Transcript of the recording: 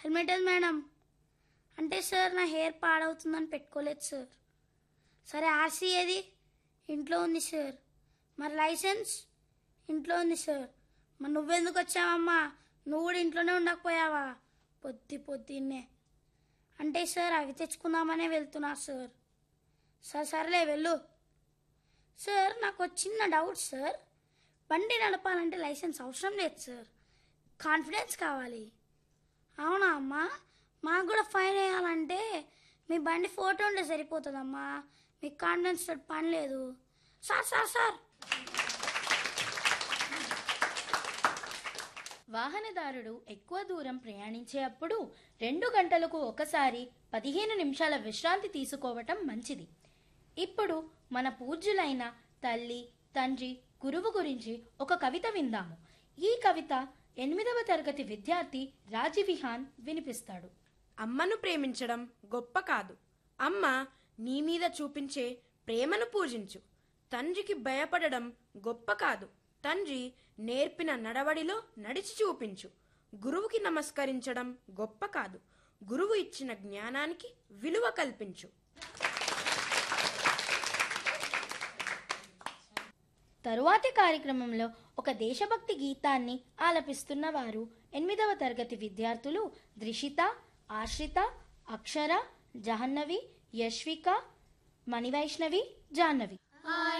helmet ఏది madam అంటే sir నా హెయిర్ పాడవుతుందని పెట్టుకోలేదు సార్ సరే ఆర్సీ ఏది ఇంట్లో ఉంది సార్ మరి లైసెన్స్ ఇంట్లో ఉంది సార్ మరి నువ్వెందుకు వచ్చావమ్మా నువ్వు కూడా ఇంట్లోనే ఉండకపోయావా పొద్దు పొద్దున్నే అంటే సార్ అవి తెచ్చుకుందామనే వెళ్తున్నా సార్ సార్ సరేలే వెళ్ళు సార్ నాకు ఒక చిన్న డౌట్ సార్ బండి నడపాలంటే లైసెన్స్ అవసరం లేదు సార్ కాన్ఫిడెన్స్ కావాలి అవునా అమ్మా మాకు కూడా ఫైన్ వేయాలంటే మీ బండి ఫోటో ఉంటే సరిపోతుందమ్మా మీకు కాన్ఫిడెన్స్ తోటి పని లేదు సార్ సార్ సార్ వాహనదారుడు ఎక్కువ దూరం ప్రయాణించే అప్పుడు రెండు గంటలకు ఒకసారి పదిహేను నిమిషాల విశ్రాంతి తీసుకోవటం మంచిది ఇప్పుడు మన పూజ్యులైన తల్లి తండ్రి గురువు గురించి ఒక కవిత విందాము ఈ కవిత ఎనిమిదవ తరగతి విద్యార్థి రాజీవిహాన్ వినిపిస్తాడు అమ్మను ప్రేమించడం గొప్ప కాదు అమ్మ నీ మీద చూపించే ప్రేమను పూజించు తండ్రికి భయపడడం గొప్ప కాదు తండ్రి నేర్పిన నడవడిలో నడిచి చూపించు గురువుకి నమస్కరించడం గొప్ప కాదు గురువు ఇచ్చిన జ్ఞానానికి విలువ కల్పించు తరువాతి కార్యక్రమంలో ఒక దేశభక్తి గీతాన్ని ఆలపిస్తున్న వారు ఎనిమిదవ తరగతి విద్యార్థులు ద్రిషిత ఆశ్రిత అక్షర జహన్నవి యశ్విక మణివైష్ణవి జాహ్నవి